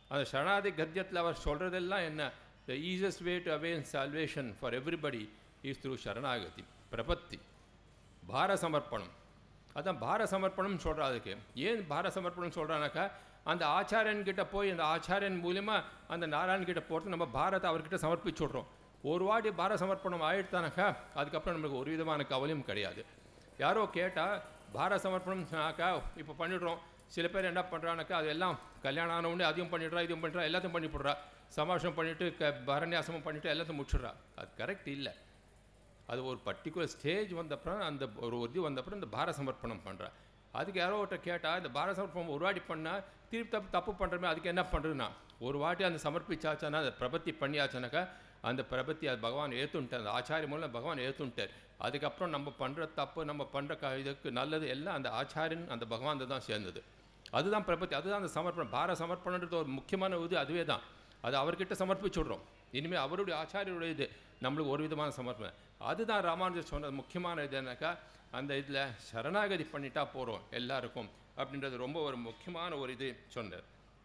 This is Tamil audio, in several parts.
அந்த சரணாதி கத்தியத்தில் அவர் சொல்கிறதெல்லாம் என்ன the easiest way to away salvation for everybody is through saranagati prapatti பார சமர்ப்பணம் அதான் பார சமர்ப்பணம் சொல்கிறா அதுக்கு ஏன் பார சமர்ப்பணம் சொல்கிறானாக்கா அந்த ஆச்சாரியன் கிட்ட போய் அந்த ஆச்சாரியன் மூலியமாக அந்த நாராயணன் கிட்ட போகிறது நம்ம பாரத்தை அவர்கிட்ட சமர்ப்பிச்சு விட்றோம் ஒரு வாட்டி பார சமர்ப்பணம் ஆயிடுத்தானாக்கா அதுக்கப்புறம் நம்மளுக்கு ஒரு விதமான கவலையும் கிடையாது யாரோ கேட்டால் பார சமர்ப்பணம்னாக்கா இப்போ பண்ணிடுறோம் சில பேர் என்ன பண்ணுறானாக்கா அது எல்லாம் கல்யாணம் ஆன உடனே அதையும் பண்ணிடுறா இதையும் பண்ணுறா எல்லாத்தையும் பண்ணி போடுறா சமாஷம் பண்ணிவிட்டு க பரநியாசமும் பண்ணிவிட்டு எல்லாத்தையும் முடிச்சிடுறா அது கரெக்ட் இல்லை அது ஒரு பர்டிகுலர் ஸ்டேஜ் வந்தப்புறம் அந்த ஒரு இது வந்தப்புறம் இந்த பார சமர்ப்பணம் பண்ணுறா அதுக்கு யாரோ ஒருத்தர் கேட்டால் இந்த பார சமர்ப்பணம் ஒரு வாட்டி பண்ணால் திருப்பி தப்பு தப்பு பண்ணுறமே அதுக்கு என்ன பண்ணுறதுன்னா ஒரு வாட்டி அந்த சமர்ப்பிச்சாச்சானா அந்த பிரபத்தி பண்ணியாச்சுனாக்கா அந்த பிரபத்தி அது பகவான் ஏற்றுன்ட்டார் அந்த ஆச்சாரிய மூலம் பகவான் ஏற்றுன்ட்டார் அதுக்கப்புறம் நம்ம பண்ணுற தப்பு நம்ம பண்ணுற க இதுக்கு நல்லது எல்லாம் அந்த ஆச்சாரியன் அந்த பகவான் தான் சேர்ந்தது அதுதான் பிரபத்தி அதுதான் அந்த சமர்ப்பணம் பார சமர்ப்பணன்றது ஒரு முக்கியமான இது அதுவே தான் அது அவர்கிட்ட சமர்ப்பிச்சு விட்றோம் இனிமேல் அவருடைய ஆச்சாரியருடைய இது நம்மளுக்கு ஒரு விதமான சமர்ப்பணம் அதுதான் ராமானுஜர் சொன்னது முக்கியமான இது என்னக்கா அந்த இதில் சரணாகதி பண்ணிட்டா போகிறோம் எல்லாருக்கும் அப்படின்றது ரொம்ப ஒரு முக்கியமான ஒரு இது சொன்னார்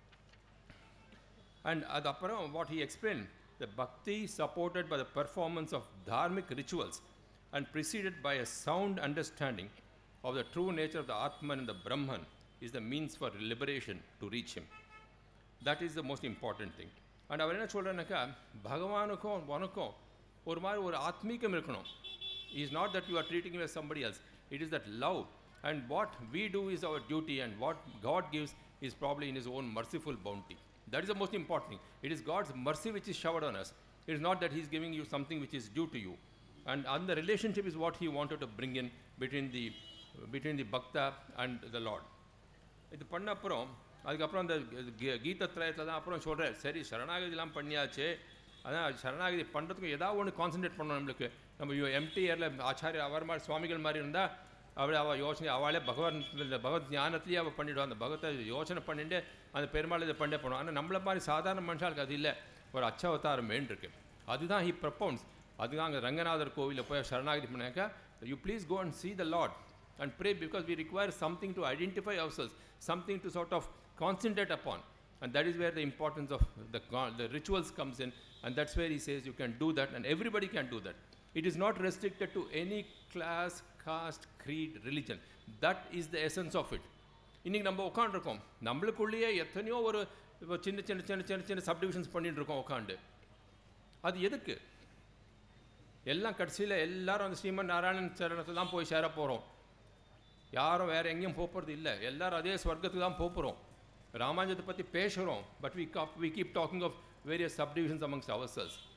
அண்ட் அது அப்புறம் what he explain the bhakti supported by the performance of dharmic rituals and preceded by a sound understanding of the true nature of the atman and the Brahman is the means for liberation to reach him that is the most important thing and அவர் என்ன சொல்கிறேன்னாக்கா பகவானுக்கும் உனக்கும் ஒரு மாதிரி ஒரு ஆத்மீகம் இருக்கணும் is not that you are treating with somebody else it is that love and what we do is our duty and what God gives is probably in his own merciful bounty that is the most important thing it is God's mercy which is showered on us it is not that he's giving you something which is due to you and அந்த relationship is what he wanted to bring in between the between the bhakta and the Lord இது பண்ண அப்புறம் அதுக்கப்புறம் அந்த கீ- கீதத்ரயத்தில் தான் அப்புறம் சொல்கிறார் சரி சரணாகதிலாம் பண்ணியாச்சு அதான் சரணாகதி பண்ணுறதுக்கு ஏதாவது ஒன்று கான்சென்ட்ரேட் பண்ணணும் நம்மளுக்கு நம்ம எம்டிஆரில் ஆச்சாரிய அவர் மாதிரி சுவாமிகள் மாதிரி இருந்தால் அவளை அவள் யோசனை அவளே பகவான் இந்த பகவத் ஞானத்திலேயே அவள் பண்ணிவிடுவான் அந்த பகவத்தை யோசனை பண்ணிட்டு அந்த பெருமாள் இதை பண்ணே பண்ணுவான் ஆனால் நம்மள மாதிரி சாதாரண மனுஷாளுக்கு அது இல்லை ஒரு அச்சாவதாரம் வேண்டியிருக்கு அதுதான் ஹி ப்ரப்பவுன்ஸ் அதுதான் அங்கே ரங்கநாதர் கோவிலில் போய் சரணாகதி பண்ணாக்கா you please go and see the lord and pray because we require something to identify ourselves, something to sort of concentrate upon. And that is where the importance of the, go- the rituals comes in. And that's where he says you can do that, and everybody can do that. It is not restricted to any class, caste, creed, religion. That is the essence of it. இன்றைக்கி நம்ம உட்காந்துருக்கோம் நம்மளுக்குள்ளேயே எத்தனையோ ஒரு இப்போ சின்ன சின்ன சின்ன சின்ன சின்ன சப்டிவிஷன்ஸ் பண்ணிட்டு இருக்கோம் உட்காந்து அது எதுக்கு எல்லாம் கடைசியில் எல்லாரும் அந்த ஸ்ரீமன் நாராயணன் சரணத்தை தான் போய் சேர போகிறோம் யாரும் வேறு எங்கேயும் போகிறது இல்லை எல்லாரும் அதே ஸ்வர்க்கத்துக்கு தான் போகிறோம் ராமாஞ்சத்தை பற்றி பேசுகிறோம் but we we keep talking of various subdivisions amongst our cells